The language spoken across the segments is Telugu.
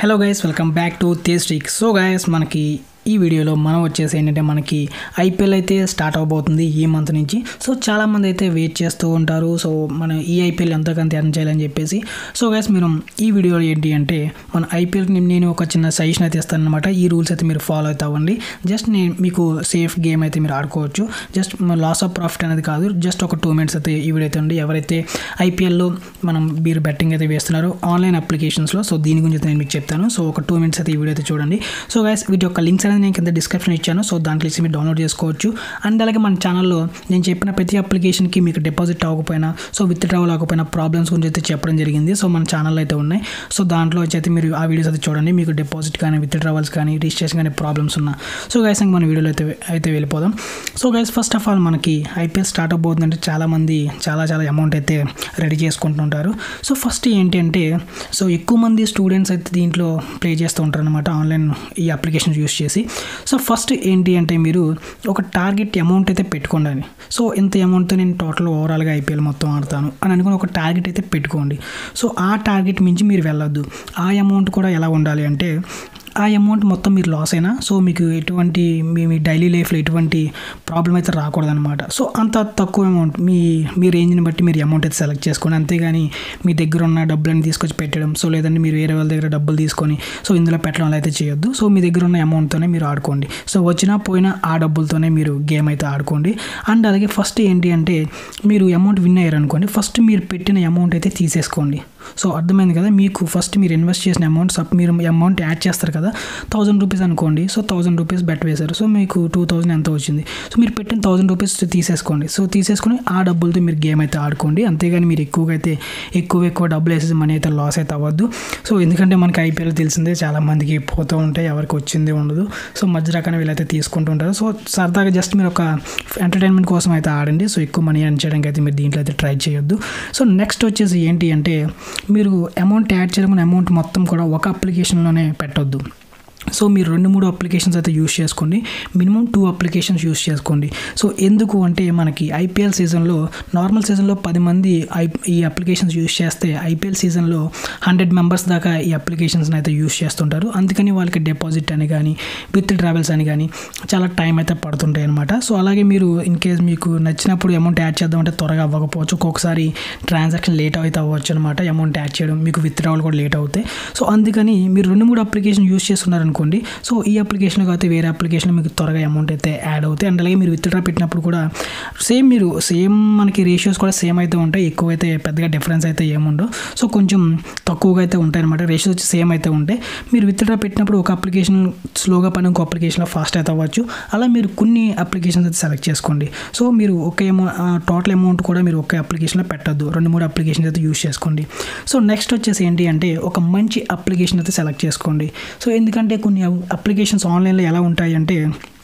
hello guys welcome back to తేస్టిక్ సో గైస్ మనకి ఈ వీడియోలో మనం వచ్చేసి ఏంటంటే మనకి ఐపీఎల్ అయితే స్టార్ట్ అవబోతుంది ఈ మంత్ నుంచి సో చాలామంది అయితే వెయిట్ చేస్తూ ఉంటారు సో మనం ఈ ఐపీఎల్ ఎంతకంత ఎర్న్ చేయాలని చెప్పేసి సో గైస్ మీరు ఈ వీడియోలో ఏంటి అంటే మన ఐపీఎల్ నేను ఒక చిన్న సజెషన్ అయితే ఇస్తాను అనమాట ఈ రూల్స్ అయితే మీరు ఫాలో అవుతా అవ్వండి జస్ట్ నేను మీకు సేఫ్ గేమ్ అయితే మీరు ఆడుకోవచ్చు జస్ట్ లాస్ ఆఫ్ ప్రాఫిట్ అనేది కాదు జస్ట్ ఒక టూ మినిట్స్ అయితే ఈ వీడియో అయితే ఉంది ఎవరైతే ఐపీఎల్లో మనం మీరు బెట్టింగ్ అయితే వేస్తున్నారో ఆన్లైన్ అప్లికేషన్స్లో సో దీని గురించి అయితే నేను మీకు చెప్తాను సో ఒక టూ మినిట్స్ అయితే ఈ వీడియో అయితే చూడండి సో గైస్ వీటి యొక్క లింక్స్ అనేది నేను కింద డిస్క్రిప్షన్ ఇచ్చాను సో దాంట్లో ఇచ్చి మీరు డౌన్లోడ్ చేసుకోవచ్చు అండ్ అలాగే మన ఛానల్లో నేను చెప్పిన ప్రతి అప్లికేషన్కి మీకు డిపాజిట్ అవ్వకపోయినా సో విత్ డ్రావల్ అవ్వకపోయినా ప్రాబ్లమ్స్ గురించి అయితే చెప్పడం జరిగింది సో మన ఛానల్లో అయితే ఉన్నాయి సో దాంట్లో వచ్చి అయితే మీరు ఆ వీడియోస్ అయితే చూడండి మీకు డిపాజిట్ కానీ విత్ డ్రావల్స్ కానీ రిజిస్ట్రేషన్ కానీ ప్రాబ్లమ్స్ ఉన్నా సో గైస్ ఇంక మన వీడియోలో అయితే అయితే వెళ్ళిపోదాం so guys first of all మనకి ఐపీఎల్ స్టార్ట్ అవబోతుందంటే చాలామంది చాలా చాలా అమౌంట్ అయితే రెడీ చేసుకుంటుంటారు సో ఫస్ట్ ఏంటి అంటే సో ఎక్కువ మంది స్టూడెంట్స్ అయితే దీంట్లో ప్లే చేస్తూ ఉంటారు అనమాట ఆన్లైన్ ఈ అప్లికేషన్ యూస్ చేసి సో ఫస్ట్ ఏంటి అంటే మీరు ఒక టార్గెట్ అమౌంట్ అయితే పెట్టుకోండి సో ఇంత అమౌంట్తో నేను టోటల్ ఓవరాల్గా ఐపీఎల్ మొత్తం ఆడతాను అని అనుకుని ఒక టార్గెట్ అయితే పెట్టుకోండి సో ఆ టార్గెట్ మించి మీరు వెళ్ళొద్దు ఆ అమౌంట్ కూడా ఎలా ఉండాలి అంటే ఆ అమౌంట్ మొత్తం మీరు లాస్ అయినా సో మీకు ఎటువంటి మీ మీ డైలీ లైఫ్లో ఎటువంటి ప్రాబ్లం అయితే రాకూడదనమాట సో అంత తక్కువ అమౌంట్ మీ మీ రేంజ్ని బట్టి మీరు అమౌంట్ అయితే సెలెక్ట్ చేసుకోండి అంతేగాని మీ దగ్గర ఉన్న డబ్బులని తీసుకొచ్చి పెట్టడం సో లేదంటే మీరు వేరే వాళ్ళ దగ్గర డబ్బులు తీసుకొని సో ఇందులో పెట్టడం అలా అయితే చేయొద్దు సో మీ దగ్గర ఉన్న అమౌంట్తోనే మీరు ఆడుకోండి సో వచ్చినా పోయినా ఆ డబ్బులతోనే మీరు గేమ్ అయితే ఆడుకోండి అండ్ అలాగే ఫస్ట్ ఏంటి అంటే మీరు అమౌంట్ విన్ అయ్యారు అనుకోండి ఫస్ట్ మీరు పెట్టిన అమౌంట్ అయితే తీసేసుకోండి సో అర్థమైంది కదా మీకు ఫస్ట్ మీరు ఇన్వెస్ట్ చేసిన అమౌంట్ సప్ మీరు అమౌంట్ యాడ్ చేస్తారు కదా థౌజండ్ రూపీస్ అనుకోండి సో థౌజండ్ రూపీస్ బెట్ వేశారు సో మీకు టూ థౌజండ్ ఎంత వచ్చింది సో మీరు పెట్టిన థౌజండ్ రూపీస్ తీసేసుకోండి సో తీసేసుకొని ఆ డబ్బులతో మీరు గేమ్ అయితే ఆడుకోండి అంతేగాని మీరు ఎక్కువగా అయితే ఎక్కువ ఎక్కువ డబ్బులు వేసేసి మనీ అయితే లాస్ అయితే అవ్వద్దు సో ఎందుకంటే మనకి ఐపీఎల్ తెలిసిందే చాలా మందికి పోతూ ఉంటాయి ఎవరికి వచ్చింది ఉండదు సో మధ్య రకాన వీళ్ళైతే తీసుకుంటుంటారు సో సరదాగా జస్ట్ మీరు ఒక ఎంటర్టైన్మెంట్ కోసం అయితే ఆడండి సో ఎక్కువ మనీ ఎర్న్ చేయడానికి అయితే మీరు దీంట్లో అయితే ట్రై చేయొద్దు సో నెక్స్ట్ వచ్చేసి ఏంటి అంటే మీరు అమౌంట్ యాడ్ చేయడం అమౌంట్ మొత్తం కూడా ఒక అప్లికేషన్లోనే పెట్టొద్దు సో మీరు రెండు మూడు అప్లికేషన్స్ అయితే యూస్ చేసుకోండి మినిమం టూ అప్లికేషన్స్ యూస్ చేసుకోండి సో ఎందుకు అంటే మనకి ఐపీఎల్ సీజన్లో నార్మల్ సీజన్లో పది మంది ఐ ఈ అప్లికేషన్స్ యూస్ చేస్తే ఐపీఎల్ సీజన్లో హండ్రెడ్ మెంబర్స్ దాకా ఈ అప్లికేషన్స్ని అయితే యూస్ చేస్తుంటారు అందుకని వాళ్ళకి డిపాజిట్ అని కానీ విత్ ట్రావెల్స్ అని కానీ చాలా టైం అయితే పడుతుంటాయి అనమాట సో అలాగే మీరు ఇన్ కేస్ మీకు నచ్చినప్పుడు అమౌంట్ యాడ్ చేద్దామంటే త్వరగా అవ్వకపోవచ్చు ఒక్కొక్కసారి ట్రాన్సాక్షన్ లేట్ అయితే అవ్వచ్చు అనమాట అమౌంట్ యాడ్ చేయడం మీకు విత్ డ్రావల్ కూడా లేట్ అవుతాయి సో అందుకని మీరు రెండు మూడు అప్లికేషన్ యూస్ చేస్తున్నారు అనుకోండి సో ఈ అప్లికేషన్ కాకపోతే వేరే అప్లికేషన్ మీకు త్వరగా అమౌంట్ అయితే యాడ్ అవుతాయి అండ్ అలాగే మీరు విత్డ్రా పెట్టినప్పుడు కూడా సేమ్ మీరు సేమ్ మనకి రేషియోస్ కూడా సేమ్ అయితే ఉంటాయి ఎక్కువ అయితే పెద్దగా డిఫరెన్స్ అయితే ఏముండవు సో కొంచెం తక్కువగా అయితే ఉంటాయి అనమాట రేషియోస్ వచ్చి సేమ్ అయితే ఉంటాయి మీరు విత్డ్రా పెట్టినప్పుడు ఒక అప్లికేషన్ స్లోగా పని ఇంకో అప్లికేషన్లో ఫాస్ట్ అయితే అవ్వచ్చు అలా మీరు కొన్ని అప్లికేషన్స్ అయితే సెలెక్ట్ చేసుకోండి సో మీరు ఒక అమౌంట్ టోటల్ అమౌంట్ కూడా మీరు ఒక అప్లికేషన్లో పెట్టద్దు రెండు మూడు అప్లికేషన్స్ అయితే యూస్ చేసుకోండి సో నెక్స్ట్ వచ్చేసి ఏంటి అంటే ఒక మంచి అప్లికేషన్ అయితే సెలెక్ట్ చేసుకోండి సో ఎందుకంటే కొన్ని అప్లికేషన్స్ ఆన్లైన్లో ఎలా ఉంటాయి అంటే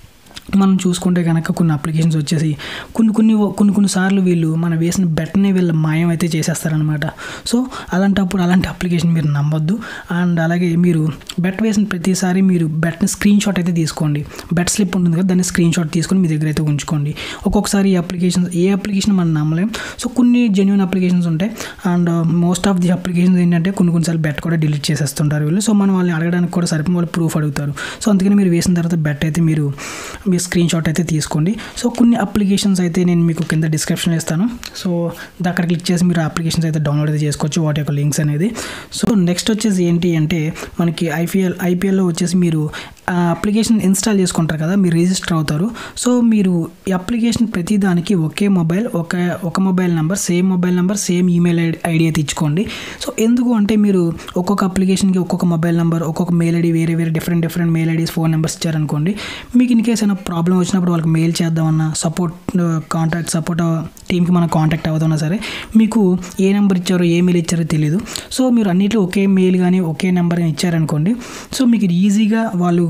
మనం చూసుకుంటే కనుక కొన్ని అప్లికేషన్స్ వచ్చేసి కొన్ని కొన్ని కొన్ని కొన్ని సార్లు వీళ్ళు మనం వేసిన బెట్ని వీళ్ళు మాయం అయితే చేసేస్తారనమాట సో అలాంటప్పుడు అలాంటి అప్లికేషన్ మీరు నమ్మొద్దు అండ్ అలాగే మీరు బెట్ వేసిన ప్రతిసారి మీరు బెట్ని స్క్రీన్ షాట్ అయితే తీసుకోండి బెట్ స్లిప్ ఉంటుంది కదా దాన్ని స్క్రీన్ షాట్ తీసుకొని మీ దగ్గర అయితే ఉంచుకోండి ఒక్కొక్కసారి ఈ అప్లికేషన్స్ ఏ అప్లికేషన్ మనం నమ్మలేం సో కొన్ని జెన్యున్ అప్లికేషన్స్ ఉంటాయి and most of the applications ఏంటంటే కొన్ని కొన్నిసార్లు బెట్ కూడా డిలీట్ చేసేస్తుంటారు వీళ్ళు సో మనం వాళ్ళని అడగడానికి కూడా సరిపోయి వాళ్ళు ప్రూఫ్ అడుగుతారు సో అందుకని మీరు వేసిన తర్వాత బెట్ అయితే మీరు మీ స్క్రీన్ షాట్ అయితే తీసుకోండి సో కొన్ని అప్లికేషన్స్ అయితే నేను మీకు కింద డిస్క్రిప్షన్లో ఇస్తాను సో అక్కడ క్లిక్ చేసి మీరు అప్లికేషన్స్ అయితే డౌన్లోడ్ అయితే చేసుకోవచ్చు వాటి యొక్క లింక్స్ అనేది సో నెక్స్ట్ వచ్చేసి ఏంటి అంటే మనకి ఐపీఎల్ ఐపీఎల్లో వచ్చేసి మీరు ఆ అప్లికేషన్ ఇన్స్టాల్ చేసుకుంటారు కదా మీరు రిజిస్టర్ అవుతారు సో మీరు ఈ అప్లికేషన్ ప్రతి దానికి ఒకే మొబైల్ ఒక ఒక mobile number same mobile number same email ID అయితే ఇచ్చుకోండి సో ఎందుకు అంటే మీరు ఒక్కొక్క అప్లికేషన్కి ఒక్కొక్క మొబైల్ నెంబర్ ఒక్కొక్క మెయిల్ ఐడి వేరే వేరే different different mail IDs phone numbers ఇచ్చారనుకోండి మీకు ఇన్ కేస్ అయినా ప్రాబ్లం వచ్చినప్పుడు వాళ్ళకి మెయిల్ చేద్దామన్నా సపోర్ట్ కాంటాక్ట్ సపోర్ట్ టీమ్కి మనం కాంటాక్ట్ అవుతున్నా సరే మీకు ఏ నెంబర్ ఇచ్చారో ఏ మెయిల్ ఇచ్చారో తెలియదు సో మీరు అన్నిట్లో ఒకే మెయిల్ కానీ ఒకే నెంబర్ కానీ ఇచ్చారనుకోండి సో మీకు ఈజీగా వాళ్ళు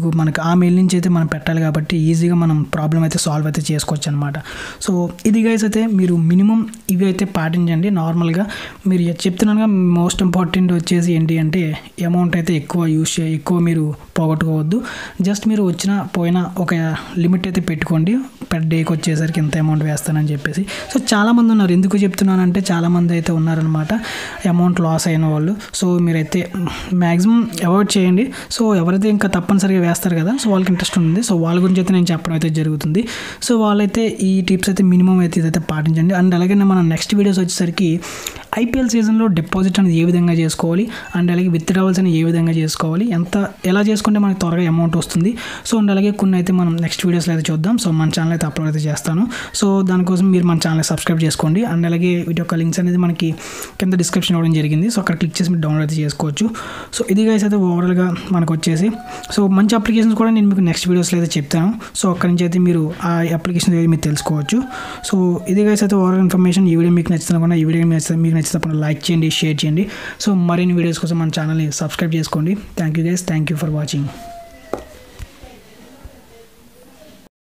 మీకు మనకి ఆ మెయిల్ నుంచి అయితే మనం పెట్టాలి కాబట్టి ఈజీగా మనం ప్రాబ్లం అయితే సాల్వ్ అయితే చేసుకోవచ్చు అనమాట సో ఇది గైస్ అయితే మీరు మినిమం ఇవి అయితే పాటించండి నార్మల్గా మీరు చెప్తున్నానుగా మోస్ట్ ఇంపార్టెంట్ వచ్చేసి ఏంటి అంటే అమౌంట్ అయితే ఎక్కువ యూస్ చే ఎక్కువ మీరు పోగొట్టుకోవద్దు జస్ట్ మీరు వచ్చిన పోయిన ఒక లిమిట్ అయితే పెట్టుకోండి పెర్ డేకి వచ్చేసరికి ఎంత అమౌంట్ వేస్తానని చెప్పేసి సో చాలామంది ఉన్నారు ఎందుకు చెప్తున్నానంటే చాలామంది అయితే ఉన్నారనమాట అమౌంట్ లాస్ అయిన వాళ్ళు సో మీరైతే మ్యాక్సిమం అవాయిడ్ చేయండి సో ఎవరైతే ఇంకా తప్పనిసరిగా వేస్తారు కదా సో వాళ్ళకి ఇంట్రెస్ట్ ఉంది సో వాళ్ళ గురించి అయితే నేను చెప్పడం అయితే జరుగుతుంది సో వాళ్ళైతే ఈ టిప్స్ అయితే మినిమం అయితే ఇదైతే పాటించండి అండ్ అలాగే మన నెక్స్ట్ వీడియోస్ వచ్చేసరికి ఐపీఎల్ సీజన్లో డిపాజిట్ అనేది ఏ విధంగా చేసుకోవాలి అండ్ అలాగే విత్డ్రావల్స్ అని ఏ విధంగా చేసుకోవాలి ఎంత ఎలా చేసుకుంటే మనకి త్వరగా అమౌంట్ వస్తుంది సో అండ్ అలాగే కొన్ని అయితే మనం నెక్స్ట్ వీడియోస్లో అయితే చూద్దాం సో మన ఛానల్ అయితే అప్లోడ్ అయితే చేస్తాను సో దానికోసం మీరు మన ఛానల్ సబ్స్క్రైబ్ చేసుకోండి అండ్ అలాగే వీటి యొక్క లింక్స్ అనేది మనకి కింద డిస్క్రిప్షన్ ఇవ్వడం జరిగింది సో అక్కడ క్లిక్ చేసి మీరు డౌన్లోడ్ అయితే చేసుకోవచ్చు సో ఇది గైస్ అయితే ఓవరాల్గా మనకు వచ్చేసి సో మంచి అప్లికేషన్స్ కూడా నేను మీకు నెక్స్ట్ వీడియోస్లో అయితే చెప్తాను సో అక్కడి నుంచి అయితే మీరు ఆ అప్లికేషన్ అయితే మీరు తెలుసుకోవచ్చు సో ఇది గైస్ అయితే ఓవరాల్ ఇన్ఫర్మేషన్ ఈ వీడియో మీకు నచ్చుతున్నా కూడా ఈ వీడియో మీకు నచ్చితే మీకు నచ్చితే తప్పకుండా లైక్ చేయండి షేర్ చేయండి సో మరిన్ని వీడియోస్ కోసం మన ఛానల్ని సబ్స్క్రైబ్ చేసుకోండి thank you guys thank you for watching